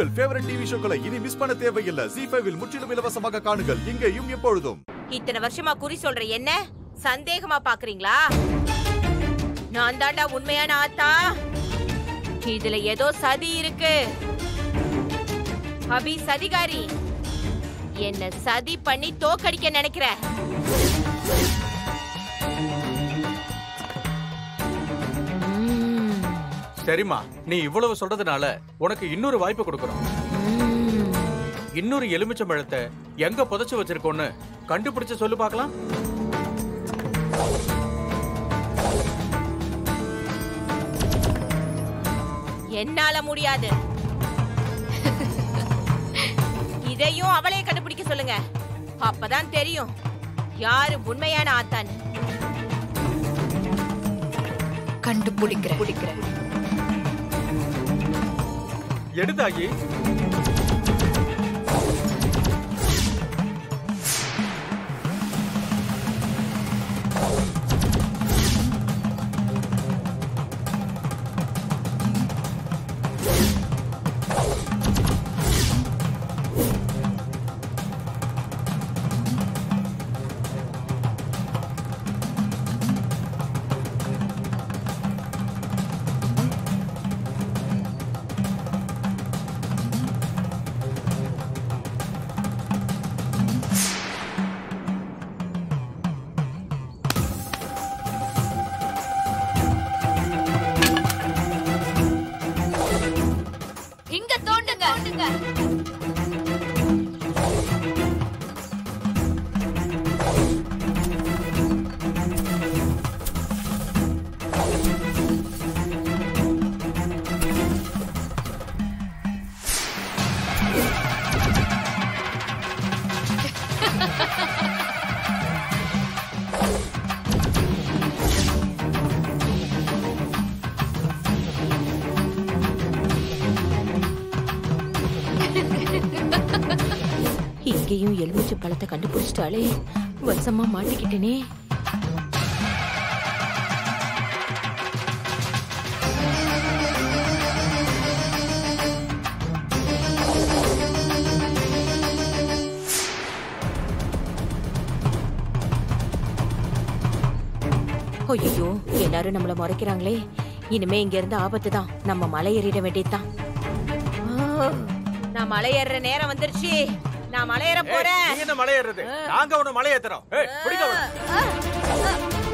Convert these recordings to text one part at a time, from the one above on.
உங்கள் favourite TV ஷோக்களை இனி miss பண்ண தேவையில்லை ஜி ஃபைவில் முற்றிலும் இலவசமாக காணுங்கள் இங்கேயும் எப்பொழுதும் இத்தனை வருஷமா குறி சொல்ற என்ன சந்தேகமா பாக்குறீங்களா நான் தாண்டா உண்மையான ஆத்தா இதுல ஏதோ சதி இருக்கு அபி சதிகாரி என்ன சதி பண்ணி தோக்கடிக்க நினைக்கிற ம்ம். சரிம்மா நீ இவ்வளவு சொல்றதுனால உனக்கு இன்னொரு வாய்ப்பு கொடுக்கறோம் ம்ம். இன்னொரு எலுமிச்சம்பழத்தை எங்க புதைச்சு வச்சிருக்கோன்னு கண்டுபிடிச்சு சொல்லு பார்க்கலாம் என்னால முடியாது இதையும் அவளே கண்டுபிடிக்க சொல்லுங்க அப்பதான் தெரியும் யாரு உண்மையான ஆத்தான்னு கண்டுபிடிக்கிறேன் பிடிக்கிறேன் எடுத்தாயி இங்க தோண்டுங்க இங்கேயும் எலுமிச்சை பழத்தை கண்டுபிடிச்சிட்டாலே வசமா மாட்டிக்கிட்டேனே ஐயோ எல்லாரும் நம்மள முறைக்கிறாங்களே இனிமே இங்க இருந்து ஆபத்து தான் நம்ம மலை ஏறிட வேண்டியதுதான் ஆ, நான் மலை ஏறுற நேரம் வந்துருச்சு நான் மலை ஏற போறேன் நீ என்ன மலை ஏறுறது நாங்க உன்னை மலை ஏத்துறோம் ஏய், பிடிக்க அவனை.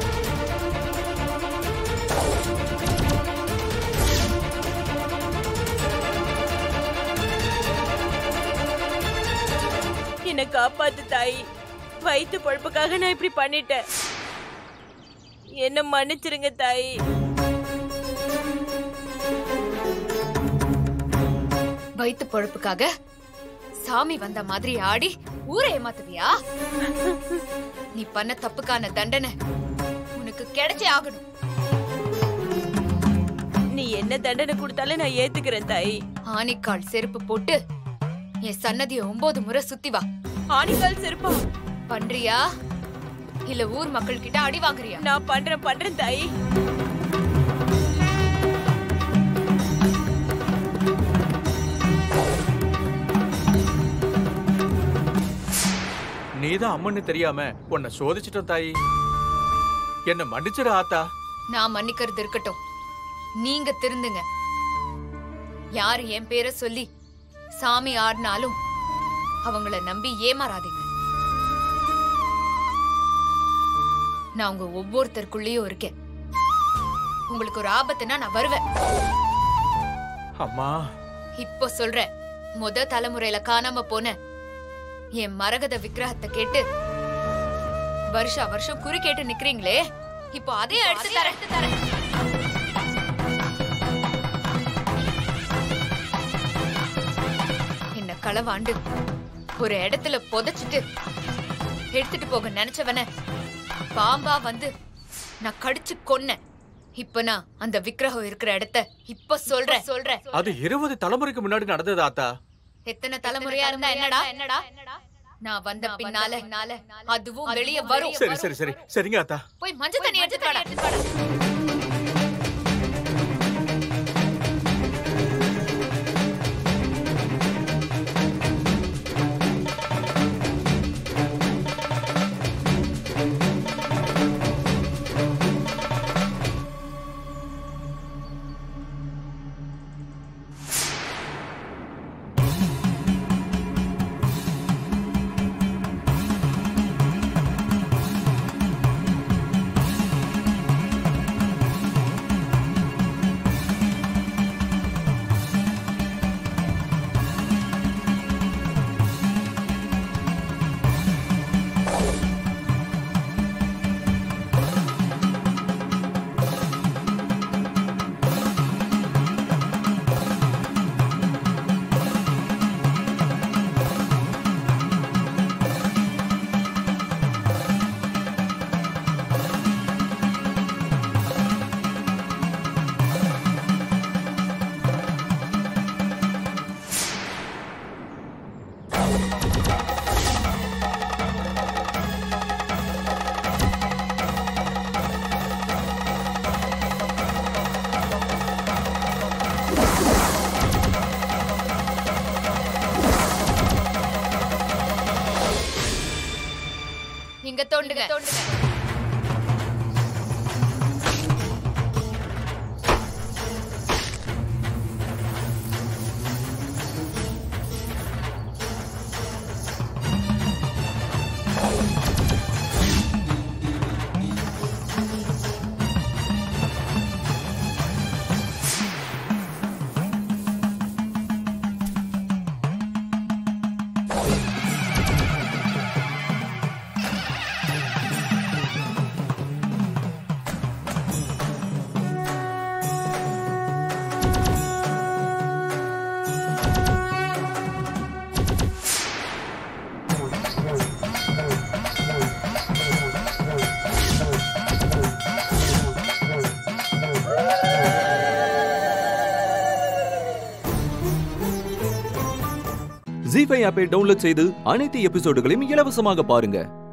என்ன காப்பாத்து தாய் வயிற்று பழப்புக்காக நான் இப்படி பண்ணிட்டேன் என்ன மன்னிச்சிருங்க தாய் வயித்து பொழப்புக்காக சாமி வந்த மாதிரி ஆடி ஊரை ஏமாத்துவியா நீ பண்ண தப்புக்கான தண்டனை உனக்கு கிடைச்சே ஆகணும் நீ என்ன தண்டனை கொடுத்தாலும் நான் ஏத்துக்கிறேன் தாய் ஆணிக்கால் செருப்பு போட்டு என் சன்னதிய ஒன்பது முறை சுத்தி வா ஆணிக்கால் செருப்பா பண்றியா இல்ல ஊர் மக்கள் கிட்ட அடி வாங்குறியா நான் பண்றேன் பண்றேன் தாய் நீதான் அம்மன்னு தெரியாம உன்னை சோதிச்சிட்டோம் தாயி என்ன மன்னிச்சிடு ஆத்தா நான் மன்னிக்கிறது இருக்கட்டும் நீங்க திருந்துங்க யார் என் பேரை சொல்லி சாமி ஆடினாலும் அவங்கள நம்பி ஏமாறாதீங்க நான் உங்க ஒவ்வொருத்தருக்குள்ளேயும் இருக்கேன் உங்களுக்கு ஒரு ஆபத்துனா நான் வருவேன் அம்மா இப்போ சொல்றேன் முத தலைமுறையில காணாம போன என் மரகத விக்கிரகத்தை கேட்டு வருஷா வருஷம் குறி கேட்டு நிக்கிறீங்களே இப்போ அதையும் எடுத்து தரேன் தரேன் என்ன களவாண்டு ஒரு இடத்துல புதைச்சிட்டு எடுத்துட்டு போக நினைச்சவன பாம்பா வந்து நான் கடிச்சு கொன்னேன் இப்ப நான் அந்த விக்கிரகம் இருக்கிற இடத்த இப்ப சொல்றேன் சொல்றேன் அது இருபது தலைமுறைக்கு முன்னாடி நடந்தது ஆத்தா எத்தனை தலைமுறையா இருந்தா என்னடா என்னடா நான் வந்த பின்னால அதுவும் வெளிய வரும் சரி சரி சரி சரிங்க ஆத்தா போய் மஞ்சள் தண்ணி எடுத்து வாடா. தோண்டுங்க தோண்டுங்க ஜி ஃபைவ் ஆப்பை டவுன்லோட் செய்து அனைத்து எபிசோடுகளையும் இலவசமாக பாருங்க